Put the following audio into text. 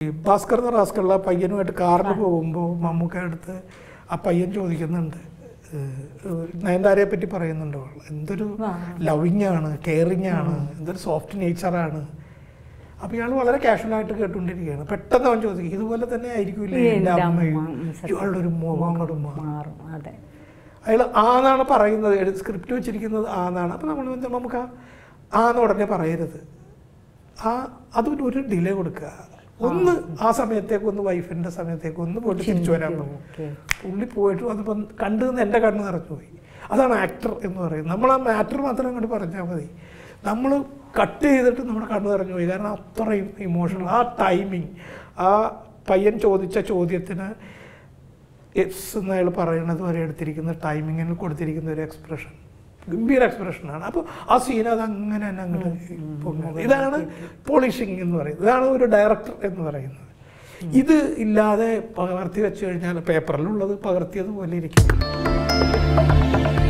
ഈ ഭാസ്കർ റാസ്കളുടെ പയ്യനുമായിട്ട് കാറിൽ പോകുമ്പോൾ മമ്മൂക്ക അടുത്ത് ആ പയ്യൻ ചോദിക്കുന്നുണ്ട് ഏഹ്, നയൻതാരയെ പറ്റി പറയുന്നുണ്ട് അവൾ. എന്തൊരു ലവിങ് ആണ് കെയറിങ് ആണ് എന്തൊരു സോഫ്റ്റ് നേച്ചറാണ് അപ്പോൾ ഇയാൾ വളരെ കാഷ്വലായിട്ട് കേട്ടുകൊണ്ടിരിക്കുകയാണ് പെട്ടെന്ന് അവൻ ചോദിക്കും ഇതുപോലെ തന്നെ ആയിരിക്കില്ലേ എൻ്റെ എൻ്റെ അമ്മയും അമ്മ, ഉം, സത്യം. ഇയാളുടെ ഒരു മുഖം അങ്ങോട്ട് മാറും മാറും അതെ അയാൾ ആന്നാണ് പറയുന്നത് സ്ക്രിപ്റ്റ് വെച്ചിരിക്കുന്നത് ആന്നാണ് അപ്പം നമ്മൾ എന്താ നമുക്ക് ആ ആന്ന് ഉടനെ പറയരുത് ആ അതൊരു ഒരു ഡിലേ കൊടുക്കുക ഒന്ന് ആ സമയത്തേക്ക് ഒന്ന് വൈഫിൻ്റെ സമയത്തേക്ക് ഒന്ന് പോയിട്ട് തിരിച്ചു വരാൻ പറയും ഓക്കെ പുള്ളി പോയിട്ട് അതിപ്പം കണ്ടു എൻ്റെ കണ്ണ് നിറഞ്ഞു പോയി അതാണ് ആക്ടർ എന്ന് പറയുന്നത് നമ്മൾ ആ മാറ്റർ മാത്രം അങ്ങോട്ട് പറഞ്ഞാൽ മതി നമ്മൾ കട്ട് ചെയ്തിട്ട് നമ്മുടെ കണ്ണ് നിറഞ്ഞു പോയി കാരണം അത്രയും ഇമോഷണൽ ആ ടൈമിങ് ആ പയ്യൻ ചോദിച്ച ചോദ്യത്തിന് എസ് എന്ന് അയാൾ പറയുന്നത് വരെ എടുത്തിരിക്കുന്ന ടൈമിങ്ങിന് കൊടുത്തിരിക്കുന്ന ഒരു എക്സ്പ്രഷൻ ഗംഭീര എക്സ്പ്രഷനാണ് അപ്പോൾ ആ സീൻ അത് അങ്ങനെ തന്നെ അങ്ങോട്ട് പോകുന്നത് ഇതാണ് പോളിഷിങ് എന്ന് പറയുന്നത് ഇതാണ് ഒരു ഡയറക്ടർ എന്ന് പറയുന്നത് ഇത് ഇല്ലാതെ പകർത്തി വെച്ച് കഴിഞ്ഞാൽ പേപ്പറിലുള്ളത് പകർത്തിയതുപോലെ ഇരിക്കും